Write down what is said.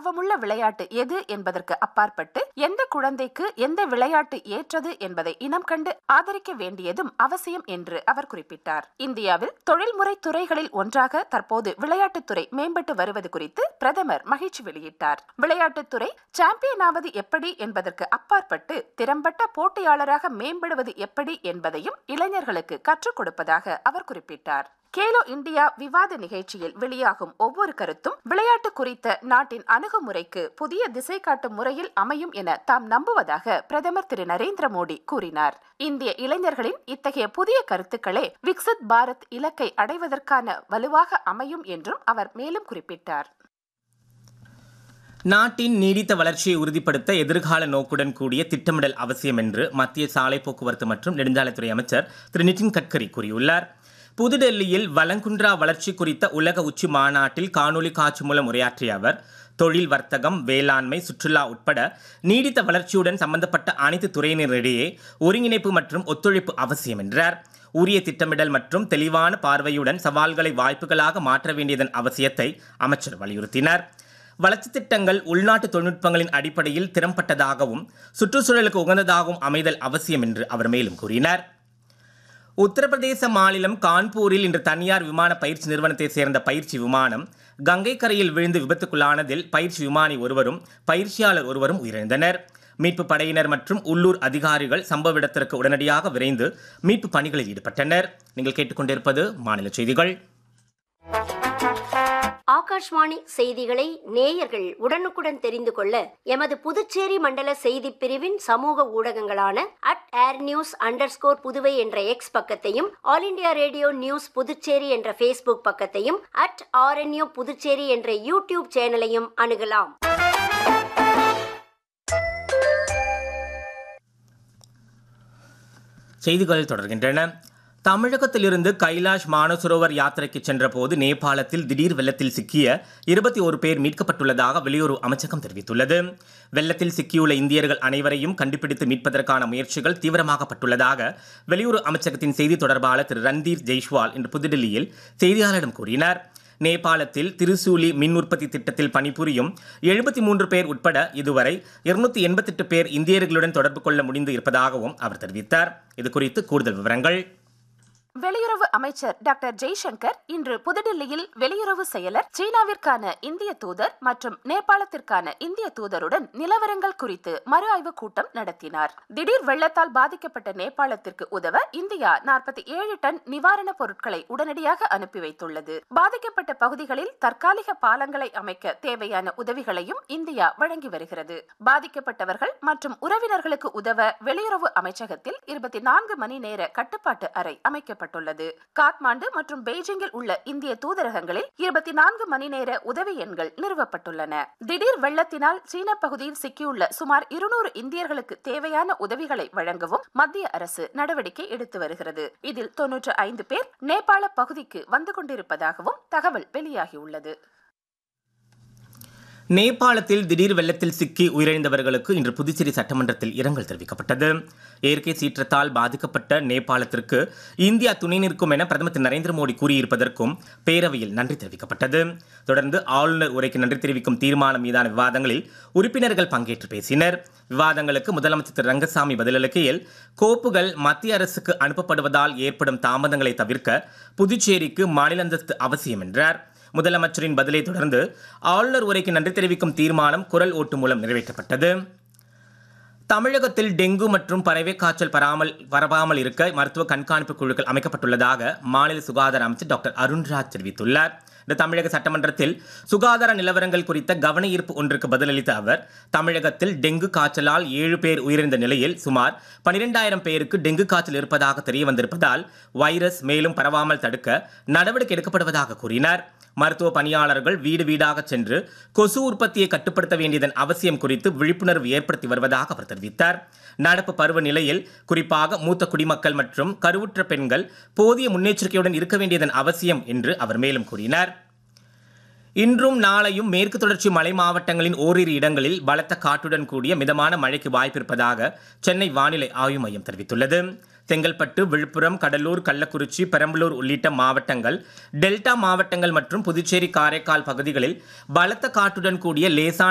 ஆர்வமுள்ள விளையாட்டு எது என்பதற்கு அப்பாற்பட்டு எந்த குழந்தைக்கு எந்த விளையாட்டு ஏற்றது என்பதை இனம் கண்டு ஆதரிக்க வேண்டியதும் அவசியம் என்று அவர் குறிப்பிட்டார் இந்தியாவில் தொழில்முறை துறைகளில் ஒன்றாக தற்போது விளையாட்டுத்துறை மேம்பட்டு வருவது குறித்து பிரதமர் மகிழ்ச்சி வெளியிட்டார் விளையாட்டுத்துறை சாம்பியன் ஆவது எப்படி என்பதற்கு அப்பாற்பட்டு திறம்பட்ட போட்டியாளராக மேம்படுவது எப்படி என்பதையும் இளைஞர்களுக்கு கற்றுக் கொடுப்பதாக அவர் குறிப்பிட்டார் கேலோ இந்தியா விவாத நிகழ்ச்சியில் வெளியாகும் ஒவ்வொரு கருத்தும் விளையாட்டு குறித்த நாட்டின் அணுகுமுறைக்கு புதிய திசை காட்டும் முறையில் அமையும் என தாம் நம்புவதாக பிரதமர் திரு நரேந்திர மோடி கூறினார் இந்திய இளைஞர்களின் இத்தகைய புதிய கருத்துக்களே விக்சித் பாரத் இலக்கை அடைவதற்கான வலுவாக அமையும் என்றும் அவர் மேலும் குறிப்பிட்டார் நாட்டின் நீடித்த வளர்ச்சியை உறுதிப்படுத்த எதிர்கால நோக்குடன் கூடிய திட்டமிடல் அவசியம் என்று மத்திய சாலை போக்குவரத்து மற்றும் நெடுஞ்சாலைத்துறை அமைச்சர் திரு நிதின் கட்கரி கூறியுள்ளார் புதுடெல்லியில் வலங்குன்றா வளர்ச்சி குறித்த உலக உச்சி மாநாட்டில் காணொலி காட்சி மூலம் உரையாற்றிய அவர் தொழில் வர்த்தகம் வேளாண்மை சுற்றுலா உட்பட நீடித்த வளர்ச்சியுடன் சம்பந்தப்பட்ட அனைத்து துறையினரிடையே ஒருங்கிணைப்பு மற்றும் ஒத்துழைப்பு அவசியம் என்றார் உரிய திட்டமிடல் மற்றும் தெளிவான பார்வையுடன் சவால்களை வாய்ப்புகளாக மாற்ற வேண்டியதன் அவசியத்தை அமைச்சர் வலியுறுத்தினார் வளர்ச்சி திட்டங்கள் உள்நாட்டு தொழில்நுட்பங்களின் அடிப்படையில் திறம்பட்டதாகவும் சுற்றுச்சூழலுக்கு உகந்ததாகவும் அமைதல் அவசியம் என்று அவர் மேலும் கூறினார் உத்தரப்பிரதேச மாநிலம் கான்பூரில் இன்று தனியார் விமான பயிற்சி நிறுவனத்தை சேர்ந்த பயிற்சி விமானம் கங்கை கரையில் விழுந்து விபத்துக்குள்ளானதில் பயிற்சி விமானி ஒருவரும் பயிற்சியாளர் ஒருவரும் உயிரிழந்தனர் மீட்பு படையினர் மற்றும் உள்ளூர் அதிகாரிகள் சம்பவ இடத்திற்கு உடனடியாக விரைந்து மீட்பு பணிகளில் ஈடுபட்டனர் நீங்கள் கேட்டுக்கொண்டிருப்பது மாநில செய்திகள் ஆகாஷ்வாணி செய்திகளை நேயர்கள் உடனுக்குடன் தெரிந்து கொள்ள எமது புதுச்சேரி மண்டல செய்தி பிரிவின் சமூக ஊடகங்களான at air news under Puduvai என்ற எக்ஸ் பக்கத்தையும் All India Radio news Puducherry என்ற ஃபேஸ்புக் பக்கத்தையும் அட் ஆர்என்யூ புதுச்சேரி என்ற யூடியூப் சேனலையும் அணுகலாம் செய்திகள் தொடர்கின்றன தமிழகத்திலிருந்து கைலாஷ் மானசரோவர் யாத்திரைக்கு சென்றபோது நேபாளத்தில் திடீர் வெள்ளத்தில் சிக்கிய இருபத்தி ஒரு பேர் மீட்கப்பட்டுள்ளதாக வெளியுறவு அமைச்சகம் தெரிவித்துள்ளது வெள்ளத்தில் சிக்கியுள்ள இந்தியர்கள் அனைவரையும் கண்டுபிடித்து மீட்பதற்கான முயற்சிகள் தீவிரமாக்கப்பட்டுள்ளதாக வெளியுறவு அமைச்சகத்தின் செய்தி தொடர்பாளர் திரு ரந்தீர் ஜெய்ஷ்வால் இன்று புதுடில்லியில் செய்தியாளரிடம் கூறினார் நேபாளத்தில் திருசூலி மின் உற்பத்தி திட்டத்தில் பணிபுரியும் எழுபத்தி மூன்று பேர் உட்பட இதுவரை இருநூத்தி எண்பத்தெட்டு பேர் இந்தியர்களுடன் தொடர்பு கொள்ள முடிந்து இருப்பதாகவும் அவர் தெரிவித்தார் இது குறித்து கூடுதல் விவரங்கள் வெளியுறவு அமைச்சர் டாக்டர் ஜெய்சங்கர் இன்று புதுடில்லியில் வெளியுறவு செயலர் சீனாவிற்கான இந்திய தூதர் மற்றும் நேபாளத்திற்கான இந்திய தூதருடன் நிலவரங்கள் குறித்து மறு ஆய்வு கூட்டம் நடத்தினார் திடீர் வெள்ளத்தால் பாதிக்கப்பட்ட நேபாளத்திற்கு உதவ இந்தியா நாற்பத்தி ஏழு டன் நிவாரணப் பொருட்களை உடனடியாக அனுப்பி வைத்துள்ளது பாதிக்கப்பட்ட பகுதிகளில் தற்காலிக பாலங்களை அமைக்க தேவையான உதவிகளையும் இந்தியா வழங்கி வருகிறது பாதிக்கப்பட்டவர்கள் மற்றும் உறவினர்களுக்கு உதவ வெளியுறவு அமைச்சகத்தில் இருபத்தி நான்கு மணி நேர கட்டுப்பாட்டு அறை அமைக்கப்பட்டது செய்யப்பட்டுள்ளது காத்மாண்டு மற்றும் பெய்ஜிங்கில் உள்ள இந்திய தூதரகங்களில் இருபத்தி நான்கு மணி நேர உதவி எண்கள் நிறுவப்பட்டுள்ளன திடீர் வெள்ளத்தினால் சீன பகுதியில் சிக்கியுள்ள சுமார் இருநூறு இந்தியர்களுக்கு தேவையான உதவிகளை வழங்கவும் மத்திய அரசு நடவடிக்கை எடுத்து வருகிறது இதில் தொன்னூற்று ஐந்து பேர் நேபாள பகுதிக்கு வந்து கொண்டிருப்பதாகவும் தகவல் வெளியாகியுள்ளது நேபாளத்தில் திடீர் வெள்ளத்தில் சிக்கி உயிரிழந்தவர்களுக்கு இன்று புதுச்சேரி சட்டமன்றத்தில் இரங்கல் தெரிவிக்கப்பட்டது இயற்கை சீற்றத்தால் பாதிக்கப்பட்ட நேபாளத்திற்கு இந்தியா துணை நிற்கும் என பிரதமர் திரு நரேந்திர மோடி கூறியிருப்பதற்கும் பேரவையில் நன்றி தெரிவிக்கப்பட்டது தொடர்ந்து ஆளுநர் உரைக்கு நன்றி தெரிவிக்கும் தீர்மானம் மீதான விவாதங்களில் உறுப்பினர்கள் பங்கேற்று பேசினர் விவாதங்களுக்கு முதலமைச்சர் திரு ரங்கசாமி பதிலளிக்கையில் கோப்புகள் மத்திய அரசுக்கு அனுப்பப்படுவதால் ஏற்படும் தாமதங்களை தவிர்க்க புதுச்சேரிக்கு மாநில அந்தஸ்து அவசியம் என்றார் முதலமைச்சரின் பதிலை தொடர்ந்து ஆளுநர் உரைக்கு நன்றி தெரிவிக்கும் தீர்மானம் குரல் ஓட்டு மூலம் நிறைவேற்றப்பட்டது தமிழகத்தில் டெங்கு மற்றும் பறவை காய்ச்சல் பராமல் பரவாமல் இருக்க மருத்துவ கண்காணிப்பு குழுக்கள் அமைக்கப்பட்டுள்ளதாக மாநில சுகாதார அமைச்சர் டாக்டர் அருண்ராஜ் தெரிவித்துள்ளார் இந்த தமிழக சட்டமன்றத்தில் சுகாதார நிலவரங்கள் குறித்த கவன ஈர்ப்பு ஒன்றுக்கு பதிலளித்த அவர் தமிழகத்தில் டெங்கு காய்ச்சலால் ஏழு பேர் உயிரிழந்த நிலையில் சுமார் பனிரெண்டாயிரம் பேருக்கு டெங்கு காய்ச்சல் இருப்பதாக தெரிய வந்திருப்பதால் வைரஸ் மேலும் பரவாமல் தடுக்க நடவடிக்கை எடுக்கப்படுவதாக கூறினார் மருத்துவ பணியாளர்கள் வீடு வீடாக சென்று கொசு உற்பத்தியை கட்டுப்படுத்த வேண்டியதன் அவசியம் குறித்து விழிப்புணர்வு ஏற்படுத்தி வருவதாக அவர் தெரிவித்தார் நடப்பு பருவ நிலையில் குறிப்பாக மூத்த குடிமக்கள் மற்றும் கருவுற்ற பெண்கள் போதிய முன்னெச்சரிக்கையுடன் இருக்க வேண்டியதன் அவசியம் என்று அவர் மேலும் கூறினார் இன்றும் நாளையும் மேற்கு தொடர்ச்சி மலை மாவட்டங்களின் ஓரிரு இடங்களில் பலத்த காற்றுடன் கூடிய மிதமான மழைக்கு வாய்ப்பிருப்பதாக சென்னை வானிலை ஆய்வு மையம் தெரிவித்துள்ளது செங்கல்பட்டு விழுப்புரம் கடலூர் கள்ளக்குறிச்சி பெரம்பலூர் உள்ளிட்ட மாவட்டங்கள் டெல்டா மாவட்டங்கள் மற்றும் புதுச்சேரி காரைக்கால் பகுதிகளில் பலத்த காற்றுடன் கூடிய லேசான